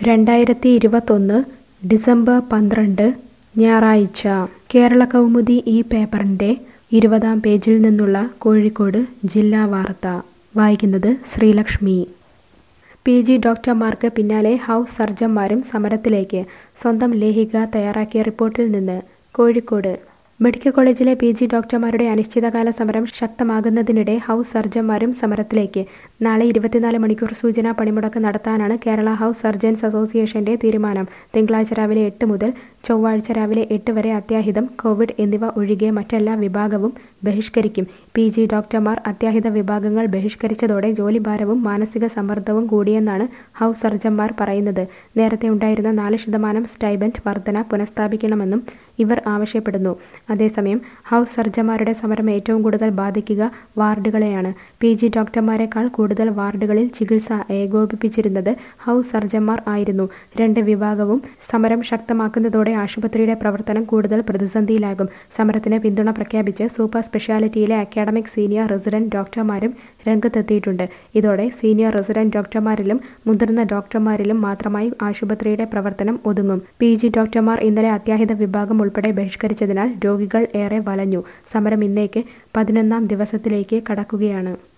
രണ്ടായിരത്തി ഇരുപത്തൊന്ന് ഡിസംബർ പന്ത്രണ്ട് ഞായറാഴ്ച കേരള കൗമുദി ഈ പേപ്പറിൻ്റെ ഇരുപതാം പേജിൽ നിന്നുള്ള കോഴിക്കോട് ജില്ലാ വാർത്ത വായിക്കുന്നത് ശ്രീലക്ഷ്മി പി ജി ഡോക്ടർമാർക്ക് പിന്നാലെ ഹൗസ് സർജന്മാരും സമരത്തിലേക്ക് സ്വന്തം ലേഖിക തയ്യാറാക്കിയ റിപ്പോർട്ടിൽ നിന്ന് കോഴിക്കോട് മെഡിക്കൽ കോളേജിലെ പി ജി ഡോക്ടർമാരുടെ അനിശ്ചിതകാല സമരം ശക്തമാകുന്നതിനിടെ ഹൗസ് സർജന്മാരും സമരത്തിലേക്ക് നാളെ ഇരുപത്തിനാല് മണിക്കൂർ സൂചനാ പണിമുടക്ക് നടത്താനാണ് കേരള ഹൗസ് സർജൻസ് അസോസിയേഷന്റെ തീരുമാനം തിങ്കളാഴ്ച രാവിലെ എട്ട് മുതൽ ചൊവ്വാഴ്ച രാവിലെ എട്ട് വരെ അത്യാഹിതം കോവിഡ് എന്നിവ ഒഴികെ മറ്റെല്ലാ വിഭാഗവും ബഹിഷ്കരിക്കും പി ജി ഡോക്ടർമാർ അത്യാഹിത വിഭാഗങ്ങൾ ബഹിഷ്കരിച്ചതോടെ ജോലിഭാരവും മാനസിക സമ്മർദ്ദവും കൂടിയെന്നാണ് ഹൗസ് സർജന്മാർ പറയുന്നത് നേരത്തെ ഉണ്ടായിരുന്ന നാല് ശതമാനം സ്റ്റൈബൻഡ് വർധന പുനഃസ്ഥാപിക്കണമെന്നും ഇവർ ആവശ്യപ്പെടുന്നു അതേസമയം ഹൗസ് സർജന്മാരുടെ സമരം ഏറ്റവും കൂടുതൽ ബാധിക്കുക വാർഡുകളെയാണ് പി ജി ഡോക്ടർമാരെക്കാൾ കൂടുതൽ വാർഡുകളിൽ ചികിത്സ ഏകോപിപ്പിച്ചിരുന്നത് ഹൗസ് സർജന്മാർ ആയിരുന്നു രണ്ട് വിഭാഗവും സമരം ശക്തമാക്കുന്നതോടെ ആശുപത്രിയുടെ പ്രവർത്തനം കൂടുതൽ പ്രതിസന്ധിയിലാകും സമരത്തിന് പിന്തുണ പ്രഖ്യാപിച്ച് സൂപ്പർ സ്പെഷ്യാലിറ്റിയിലെ അക്കാഡമിക് സീനിയർ റെസിഡന്റ് ഡോക്ടർമാരും രംഗത്തെത്തിയിട്ടുണ്ട് ഇതോടെ സീനിയർ റെസിഡന്റ് ഡോക്ടർമാരിലും മുതിർന്ന ഡോക്ടർമാരിലും മാത്രമായി ആശുപത്രിയുടെ പ്രവർത്തനം ഒതുങ്ങും പി ജി ഡോക്ടർമാർ ഇന്നലെ അത്യാഹിത വിഭാഗം ഉൾപ്പെടെ ബഹിഷ്കരിച്ചതിനാൽ രോഗികൾ ഏറെ വലഞ്ഞു സമരം ഇന്നേക്ക് പതിനൊന്നാം ദിവസത്തിലേക്ക് കടക്കുകയാണ്